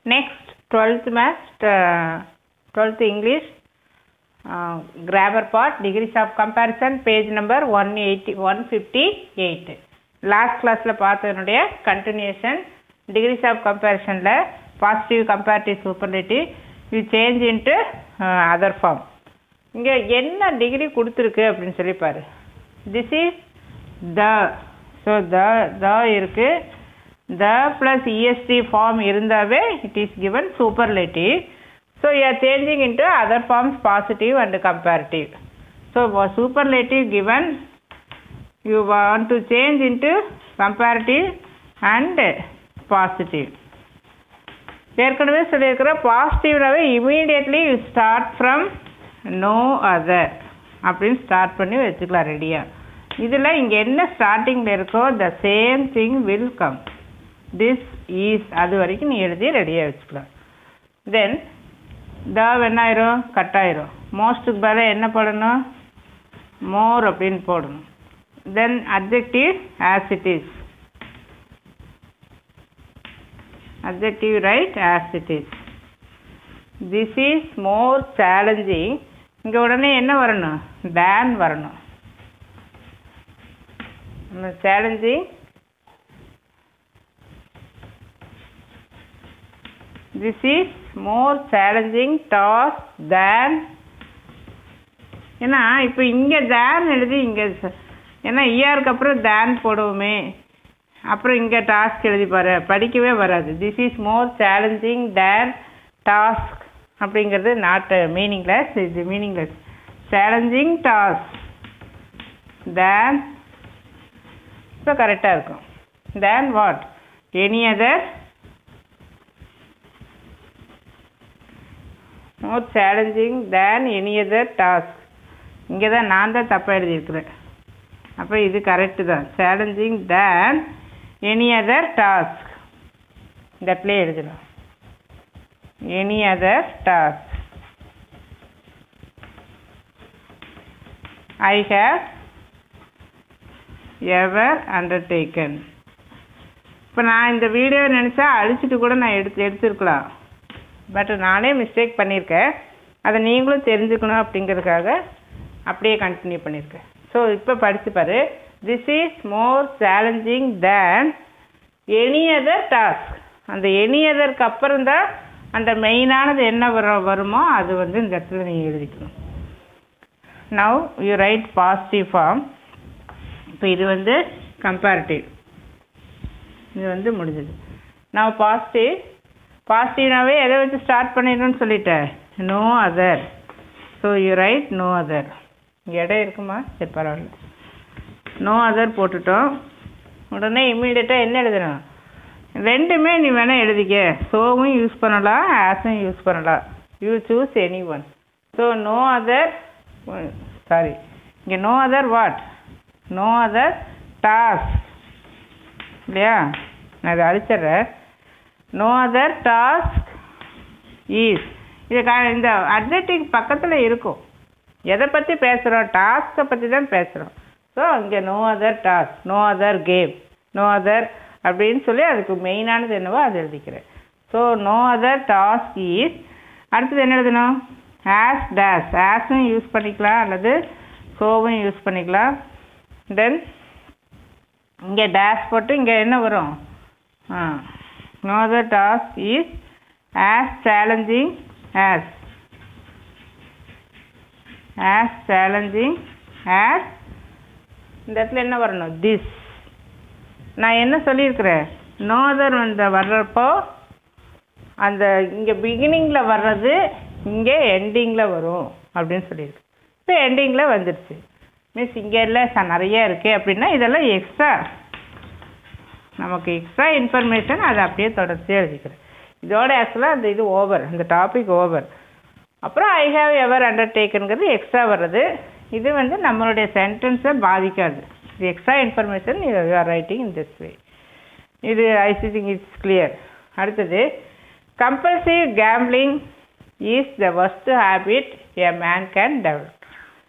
Next, 12th math, uh, 12th English, uh, grammar part, degrees of comparison, page number 180, 158. Last கிளாஸில் பார்த்ததனுடைய continuation degrees of கம்பேரிஷனில் positive comparative superlative இது change into other form இங்கே என்ன degree கொடுத்துருக்கு அப்படின்னு சொல்லி பாரு this is the so the the இருக்குது த ப்ளஸ் இஎஸ்டி ஃபார்ம் இருந்தாவே it is given superlative so you are changing into other forms positive and comparative so superlative given you want to change into comparative and positive ஏற்கனவே சொல்லியிருக்கிற பாசிட்டிவ்னாவே immediately you start from no other அப்படின்னு start பண்ணி வச்சுக்கலாம் ரெடியாக இதில் இங்கே என்ன ஸ்டார்டிங்கில் இருக்கோ the same thing will come this is அது வரைக்கும் நீ எழுதி ரெடியாக வச்சுக்கலாம் தென் த என்ன ஆயிரும் கட் ஆயிரும் மோஸ்ட்டுக்கு பதிலாக என்ன போடணும் மோர் அப்படின்னு போடணும் then adjective as it is adjective right as it is this is more challenging இங்கே உடனே என்ன வரணும் than வரணும் challenging this is more challenging task than ஏன்னா இப்போ இங்கே தேன் எழுதி இங்கே ஏன்னா இஆருக்கு அப்புறம் தேன் போடுவோமே அப்புறம் இங்கே டாஸ்க் எழுதி பாரு படிக்கவே வராது this is more challenging than task அப்படிங்கிறது நாட் மீனிங்லெஸ் இது மீனிங்லெஸ் சேலஞ்சிங் டாஸ்க் தேன் இப்போ கரெக்டாக இருக்கும் than what any other more challenging than any other task இங்கே தான் நான் தான் தப்பாக எழுதியிருக்கிறேன் அப்போ இது கரெக்டு தான் challenging than any other task இந்த இடத்துல எழுதலாம் any other task I have ever undertaken இப்போ நான் இந்த வீடியோ நினச்சா அழிச்சிட்டு கூட நான் எடுத்து எடுத்துருக்கலாம் பட் நானே மிஸ்டேக் பண்ணியிருக்கேன் அதை நீங்களும் தெரிஞ்சுக்கணும் அப்படிங்கிறதுக்காக அப்படியே கண்டினியூ பண்ணியிருக்கேன் ஸோ இப்போ படித்து பாரு this is more challenging than any other task அந்த எனி அதருக்கு அப்புறம் தான் அந்த மெயினானது என்ன வர வருமோ அது வந்து இந்த இடத்துல நீங்கள் எழுதிக்கணும் now you write positive form இப்போ இது வந்து கம்பேரிட்டிவ் இது வந்து முடிஞ்சது நான் பாசிட்டிவ் பாசிட்டிவ்னாவே எதை வச்சு ஸ்டார்ட் பண்ணிடணும்னு சொல்லிட்டேன் no other so you write no other இடம் இருக்குமா சரி பரவாயில்ல நோ அதர் போட்டுட்டோம் உடனே இம்மீடியட்டாக என்ன எழுதணும் ரெண்டுமே நீ வேணால் எழுதிக்க சோவும் யூஸ் பண்ணலாம் ஆஸும் யூஸ் பண்ணலாம் you choose any one so no other sorry இங்கே no other what no other task இல்லையா நான் இதை அழிச்சிட்றேன் நோ அதர் டாஸ்க் ஈஸ் இது க இந்த அட்ஜெக்டிவ் பக்கத்தில் இருக்கும் எதை பற்றி பேசுகிறோம் டாஸ்க்கை பற்றி தான் பேசுகிறோம் ஸோ இங்கே no other task no other game no other அப்படின்னு சொல்லி அதுக்கு மெயினானது என்னவோ அதை எழுதிக்கிறேன் so no other task is அடுத்தது என்ன எழுதணும் ஆஸ் டேஸ் ஆஸும் யூஸ் பண்ணிக்கலாம் அல்லது சோவும் யூஸ் பண்ணிக்கலாம் தென் இங்கே டேஸ் போட்டு இங்கே என்ன வரும் ஆ no other task is as challenging as as challenging as இந்த இடத்துல என்ன வரணும் திஸ் நான் என்ன சொல்லியிருக்கிறேன் நோதர் அந்த வர்றப்போ அந்த இங்கே பிகினிங்கில் வர்றது இங்கே எண்டிங்கில் வரும் அப்படின்னு சொல்லியிருக்கேன் இப்போ எண்டிங்கில் வந்துடுச்சு மீன்ஸ் இங்கே இல்லை ச நிறைய இருக்குது அப்படின்னா இதெல்லாம் எக்ஸ்ட்ரா நமக்கு எக்ஸ்ட்ரா இன்ஃபர்மேஷன் அதை அப்படியே தொடர்ச்சியாக எழுதிக்கிறேன் இதோட ஆக்சுவலாக அந்த இது ஓவர் அந்த டாபிக் ஓவர் அப்புறம் ஐ ஹாவ் எவர் அண்டர்டேக்கனுங்கிறது எக்ஸ்ட்ரா வர்றது இது வந்து நம்மளுடைய சென்டென்ஸை பாதிக்காது இது extra information you are writing in this way இது ஐ திங்க் இட்ஸ் கிளியர் அடுத்தது compulsive gambling is the worst habit a man can develop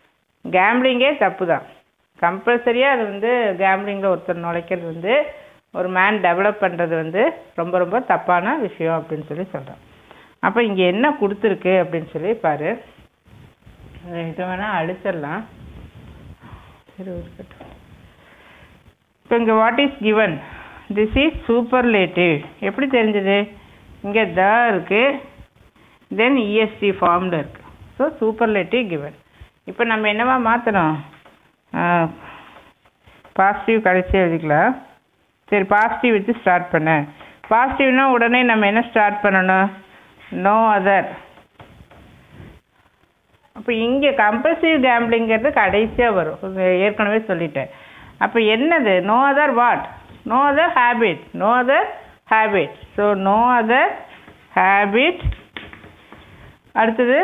கேம்லிங்கே தப்பு தான் கம்பல்சரியாக அது வந்து கேம்லிங்கில் ஒருத்தர் நுழைக்கிறது வந்து ஒரு மேன் டெவலப் பண்ணுறது வந்து ரொம்ப ரொம்ப தப்பான விஷயம் அப்படின்னு சொல்லி சொல்கிறேன் அப்போ இங்கே என்ன கொடுத்துருக்கு அப்படின்னு சொல்லி பாரு இதை வேணால் அழிச்சிடலாம் சரி இருக்கட்டும் இப்போ இங்கே what is given this is superlative எப்படி தெரிஞ்சது இங்கே த இருக்குது தென் இஎஸ்டி ஃபார்மில் இருக்குது ஸோ சூப்பர்லேட்டிவ் கிவன் இப்போ நம்ம என்னவா மாற்றணும் பாசிட்டிவ் கடைசி எழுதிக்கலாம் சரி பாசிட்டிவ் வச்சு ஸ்டார்ட் பண்ண பாசிட்டிவ்னா உடனே நம்ம என்ன ஸ்டார்ட் பண்ணணும் நோ அதர் அப்போ இங்கே கம்பல்சிவ் கேம்பிளிங்கிறது கடைசியாக வரும் இது ஏற்கனவே சொல்லிட்டேன் அப்போ என்னது no other what no other habit no other habit so no other habit அடுத்தது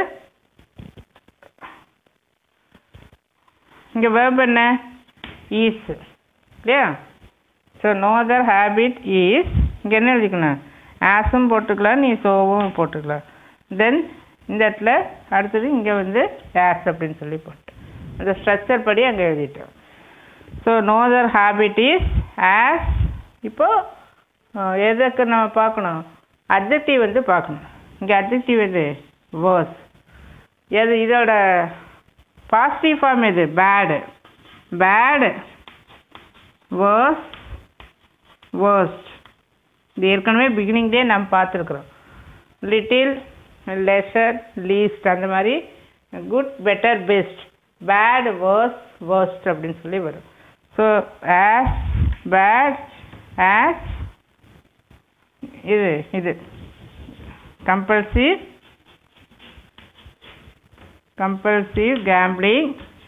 இங்கே வேர்ப் என்ன ஈஸ் இல்லையா ஸோ நோ அதர் ஹேபிட் ஈஸ் இங்கே என்ன எழுதிக்கணும் ஆஸும் போட்டுக்கலாம் நீ சோவும் போட்டுக்கலாம் தென் இந்த இடத்துல அடுத்தது இங்கே வந்து ஆஸ் அப்படின்னு சொல்லி போட்டு அந்த ஸ்ட்ரக்சர் படி அங்கே எழுதிட்டோம் so no other habit is as இப்போது எதுக்கு நம்ம பார்க்கணும் அப்ஜெக்டிவ் வந்து பார்க்கணும் இங்கே அப்ஜெக்டிவ் எது வேர்ஸ் எது இதோட பாசிட்டிவ் ஃபார்ம் எது பேடு பேடு வேர்ஸ் வேர்ஸ்ட் இது ஏற்கனவே பிகினிங்லேயே நம்ம பார்த்துருக்குறோம் லிட்டில் லெசர் லீஸ்ட் அந்த மாதிரி good better best bad worse worst அப்படின்னு சொல்லி வரும் ஸோ ஆஸ் பேட் ஆஸ் இது இது கம்பல்சிவ் கம்பல்சிவ் கேம்பிளிங்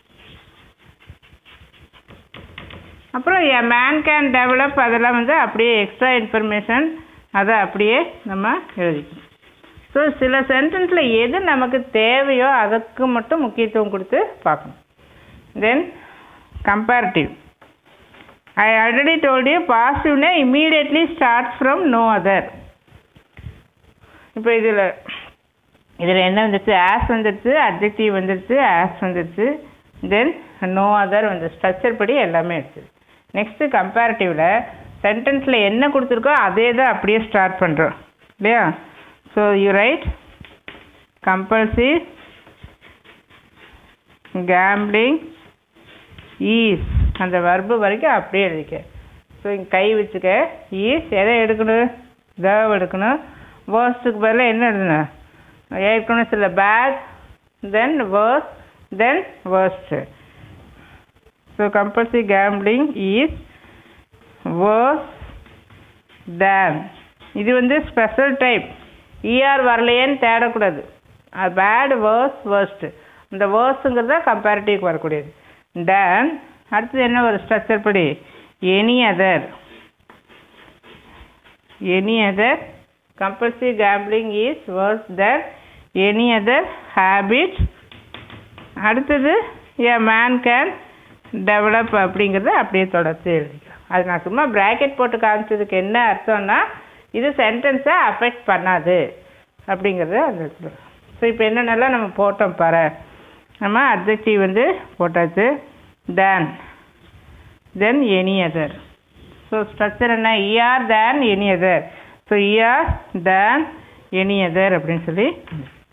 அப்புறம் எ மேன் கேன் டெவலப் அதெல்லாம் வந்து அப்படியே எக்ஸ்ட்ரா இன்ஃபர்மேஷன் அதை அப்படியே நம்ம எழுதிக்கணும் ஸோ சில சென்டென்ஸில் எது நமக்கு தேவையோ அதுக்கு மட்டும் முக்கியத்துவம் கொடுத்து பார்க்கணும் then comparative I already told you பாசிட்டிவ்னா immediately start from no other இப்போ இதில் இதில் என்ன வந்துருச்சு ஆஸ் வந்துருச்சு அப்ஜெக்டிவ் வந்துருச்சு ஆஸ் வந்துருச்சு தென் நோ அதர் வந்து ஸ்ட்ரக்சர் படி எல்லாமே எடுத்துது நெக்ஸ்ட்டு கம்பேரிட்டிவில் சென்டென்ஸில் என்ன கொடுத்துருக்கோ அதே தான் அப்படியே ஸ்டார்ட் பண்ணுறோம் இல்லையா so you write compulsive gambling is அந்த வர்பு வரைக்கும் அப்படியே எழுதிக்க ஸோ இங்கே கை வச்சுக்க ஈஸ் எதை எடுக்கணும் தவ் எடுக்கணும் வேர்ஸ்ட்டுக்கு பதிலாக என்ன எழுதணும் ஏற்கனவே சில bad then worse then worst so compulsory gambling is worse than இது வந்து ஸ்பெஷல் டைப் இஆர் வரலையேன்னு தேடக்கூடாது பேட் வேர்ஸ் வேர்ஸ்ட்டு இந்த வேர்ஸுங்கிறத கம்பேரிட்டிவ்க்கு வரக்கூடியது தேன் அடுத்தது என்ன ஒரு ஸ்ட்ரக்சர் படி any other any other compulsory gambling is worse than any other habit அடுத்தது ஏ மேன் கேன் டெவலப் அப்படிங்கிறத அப்படியே தொடர்ச்சி எழுதிக்கலாம் அது நான் சும்மா ப்ராக்கெட் போட்டு காமிச்சதுக்கு என்ன அர்த்தம்னா இது சென்டென்ஸை அஃபெக்ட் பண்ணாது அப்படிங்கிறது அந்த இடத்துல ஸோ இப்போ என்னென்னலாம் நம்ம போட்டோம் பாரு நம்ம அப்ஜெக்டிவ் வந்து போட்டாச்சு than then any other so structure என்ன er than any other so er than any other அப்படின்னு சொல்லி